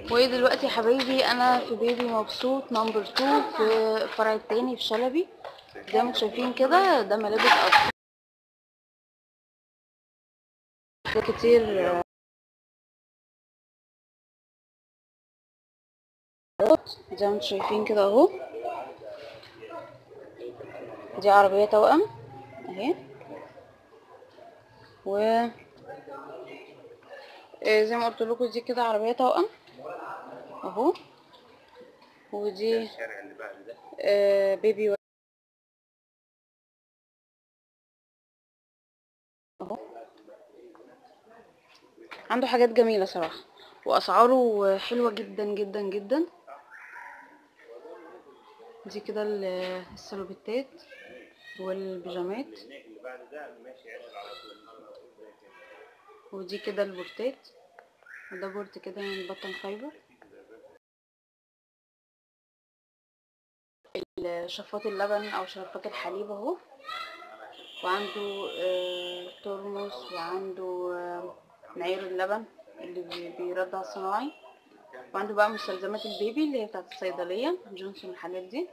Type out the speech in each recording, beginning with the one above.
ودلوقتي يا حبايبي انا في بيبي مبسوط نمبر 2 في الفرع التاني في شلبي زي ما انتم شايفين كده ده ملابس اطفال كتير زي ما انتم شايفين كده اهو دي عربية توأم اهي و آه، زي ما قلت لكم دي كده عربية توأم اهو ودي الشارع اللي بعد ده آه، بيبي و- اهو عنده حاجات جميلة صراحة واسعاره حلوة جدا جدا جدا دي كده ال- السلوبيتات والبيجامات اللي بعد ده ماشي عشر على طول ودي كده البورتات وده بورت كده من بطن فايبر شفاط اللبن او شفاط الحليب اهو وعنده آه، ترمس وعنده آه، معيار اللبن اللي بي- بيرضع صناعي وعنده بقى مستلزمات البيبي اللي هي بتاعت الصيدلية جونسون الحاجات دي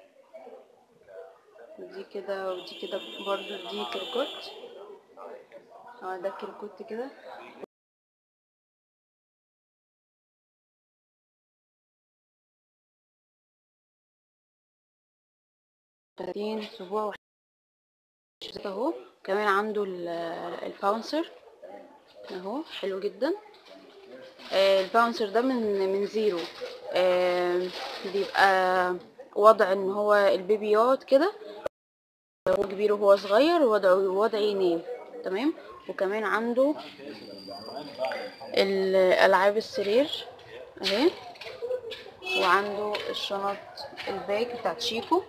ودي كده ودي كده برضو دي كركوت اه ده كركوت كده تلاتين اسبوع وحشة اهو كمان عنده ال- الباونسر اهو حلو جدا آه، الباونسر ده من من زيرو آه، بيبقى وضع ان هو البيبي يقعد كده هو كبير وهو صغير وضع وضع ينام تمام وكمان عنده الالعاب السرير اهي وعنده الشنط الباك بتاعت شيكو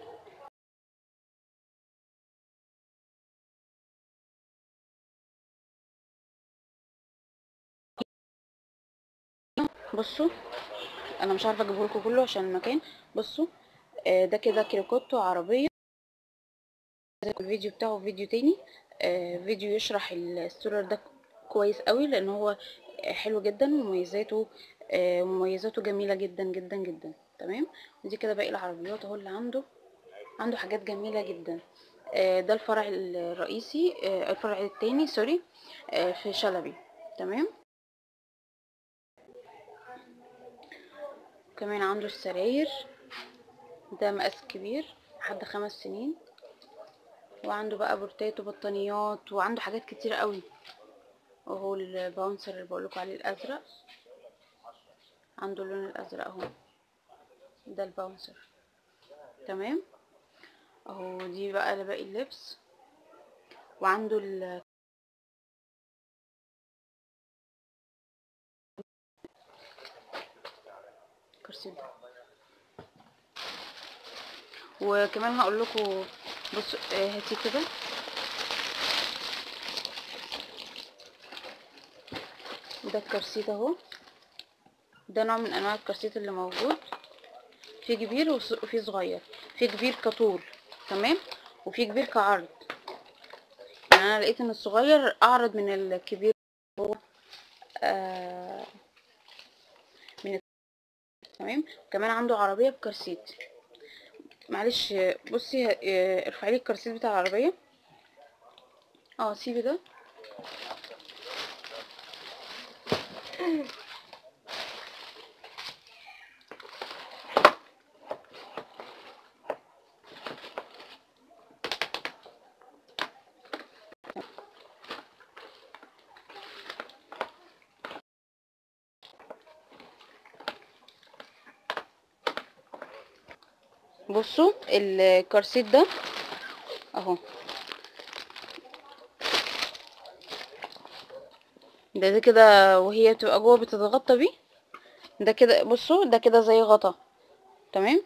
بصوا انا مش عارفه اجيبه لكم كله عشان المكان بصوا آه، ده كده كريكوتو عربيه الفيديو بتاعه فيديو تاني آه، فيديو يشرح الستورر ده كويس قوي لان هو حلو جدا ومميزاته آه، مميزاته جميله جدا جدا جدا تمام ودي كده باقي العربيات اهو اللي عنده عنده حاجات جميله جدا آه، ده الفرع الرئيسي آه، الفرع التاني سوري آه، في شلبي تمام كمان عنده السراير ده مقاس كبير لحد خمس سنين وعنده بقى بورتات وبطانيات وعنده حاجات كتير قوي وهو الباونسر اللي بقولكوا عليه الازرق عنده اللون الازرق اهو ده الباونسر تمام اهو دي بقى باقي اللبس وعنده ال الكرسي ده وكمان هقول لكم بصوا آه، هاتي كده ده الكرسيت اهو ده نوع من انواع الكرسيت اللي موجود في كبير وص- وفي صغير في كبير كطول تمام وفي كبير كعرض يعني انا لقيت ان الصغير اعرض من الكبير هو آه من تمام كمان عنده عربيه بكرسيت معلش بصي آه، ارفعي لي الكرسيت بتاع العربيه اه سيبي ده بصوا الكرسيت ده اهو ده ده كده وهي بتبقى جوه بتتغطى بيه ده كده بصوا ده كده زي غطا تمام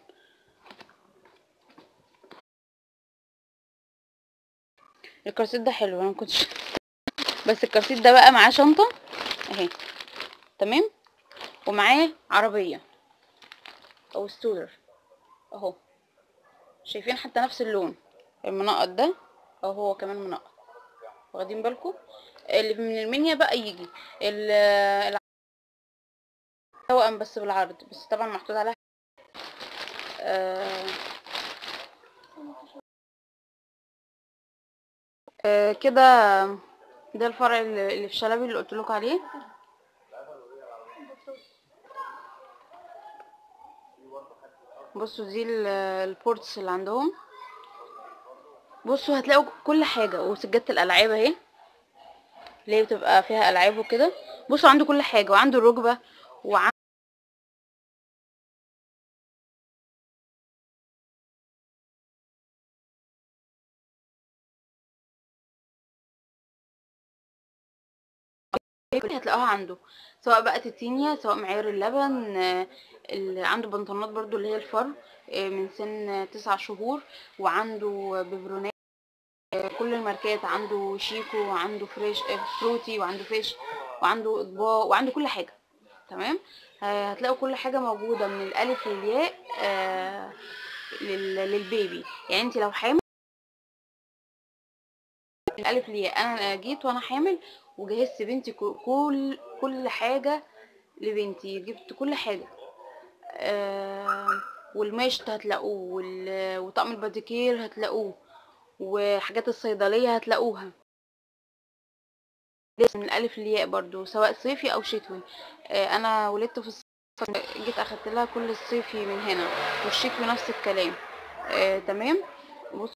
الكرسيت ده حلو انا مكنتش بس الكرسيت ده بقى معاه شنطة اهي تمام ومعاه عربية او ستولر اهو شايفين حتى نفس اللون المنقط ده اهو هو كمان منقط واخدين بالكم اللي من المنيا بقى يجي ال- توأم بس بالعرض بس طبعا محطوط عليها آه آه كده ده الفرع اللي اللي في شلبي اللي قلت لكم عليه بصوا دي ال- البورتس اللي عندهم بصوا هتلاقوا كل حاجة وسجادة الألعاب اهي اللي هي بتبقى فيها ألعاب وكده بصوا عنده كل حاجة وعنده الركبة وعنده هتلاقوها عنده سواء بقى تيتينيا سواء معيار اللبن آه، اللي عنده بنطلونات برضو اللي هي الفر آه، من سن تسع شهور وعنده ببرونات آه، كل الماركات عنده شيكو وعنده فريش آه، فروتي وعنده فيش وعنده اطباق وعنده كل حاجه تمام آه، هتلاقوا كل حاجه موجوده من الالف للياء آه، لل- للبيبي يعني انت لو حامل من الالف للياء انا جيت وانا حامل وجهزت بنتي كو- كل كل حاجه لبنتي جبت كل حاجه آه والمشط هتلاقوه وال- وطقم الباديكير هتلاقوه وحاجات الصيدليه هتلاقوها لسه من الالف للياء برضو سواء صيفي او شتوي آه انا ولدت في الصيف جيت اخدت لها كل الصيفي من هنا والشتوي نفس الكلام آه تمام بص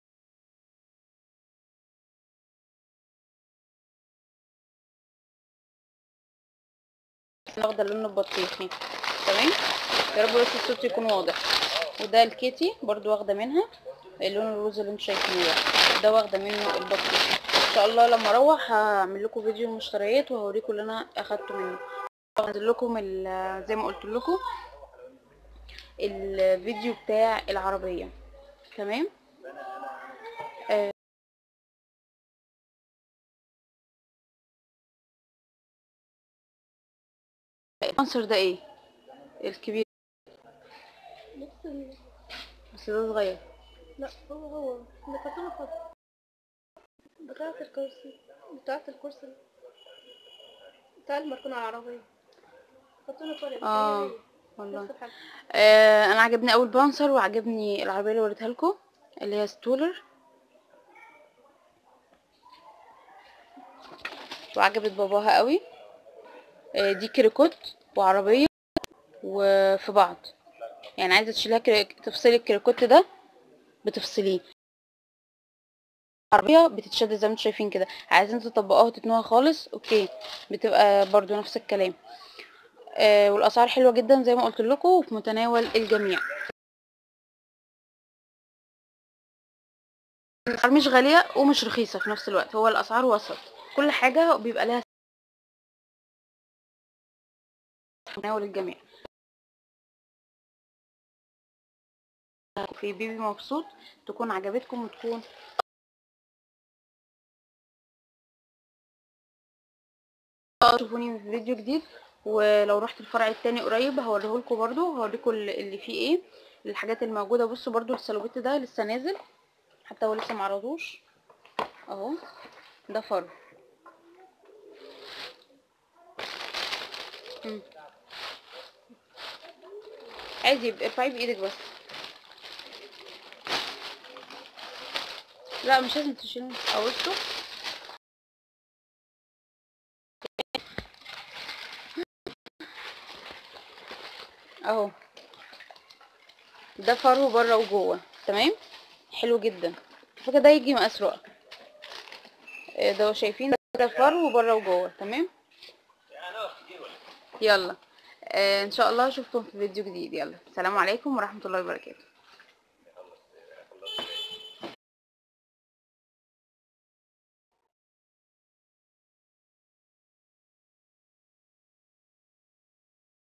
واخده اللون البطيخي تمام يا رب بس الصوت يكون واضح وده الكيتي برضو واخده منها اللون الروز اللي انتوا شايفينه ده ده واخده منه البطيخ ان شاء الله لما اروح هعمل لكم فيديو المشتريات وهوريكم اللي انا اخدته منه هنزل لكم ال- زي ما قلت لكم الفيديو بتاع العربيه تمام آه، العنصر ده ايه الكبير نفس ال... بس ده صغير لا هو هو ده كرتونة خط بتاعة الكرسي بتاعة الكرسي بتاع المركونة العربية كرتونة فرق اه والله نفس الحاجة آه انا عجبني اول بانسر وعجبني العربيه اللي وريتها لكم اللي هي ستولر وعجبت باباها قوي آه دي كريكوت وعربيه وفي بعض يعني عايزه تشيلها كري... تفصلي الكريكوت ده بتفصليه عربيه بتتشد زي ما انتوا شايفين كده عايزين تطبقوها وتتنوها خالص اوكي بتبقى برضو نفس الكلام آه والاسعار حلوه جدا زي ما قلت لكم وفي متناول الجميع الاسعار مش غاليه ومش رخيصه في نفس الوقت هو الاسعار وسط كل حاجه بيبقى لها متناول الجميع في بيبي مبسوط تكون عجبتكم وتكون تشوفوني في فيديو جديد ولو رحت الفرع التاني قريب هوريهولكوا برضو هوريكم اللي فيه ايه الحاجات الموجوده بصوا برضو السلوبيت ده لسه نازل حتى هو لسه معرضوش اهو ده فرو مم. عادي يبقى ارفعيه بايدك بس لا مش لازم تشيله او بصوا اهو ده فرو بره وجوه تمام حلو جدا فكده ده يجي مقاس رؤى إيه ده شايفين ده فرو بره وجوه تمام يلا آه ان شاء الله اشوفكم في فيديو جديد يلا السلام عليكم ورحمه الله وبركاته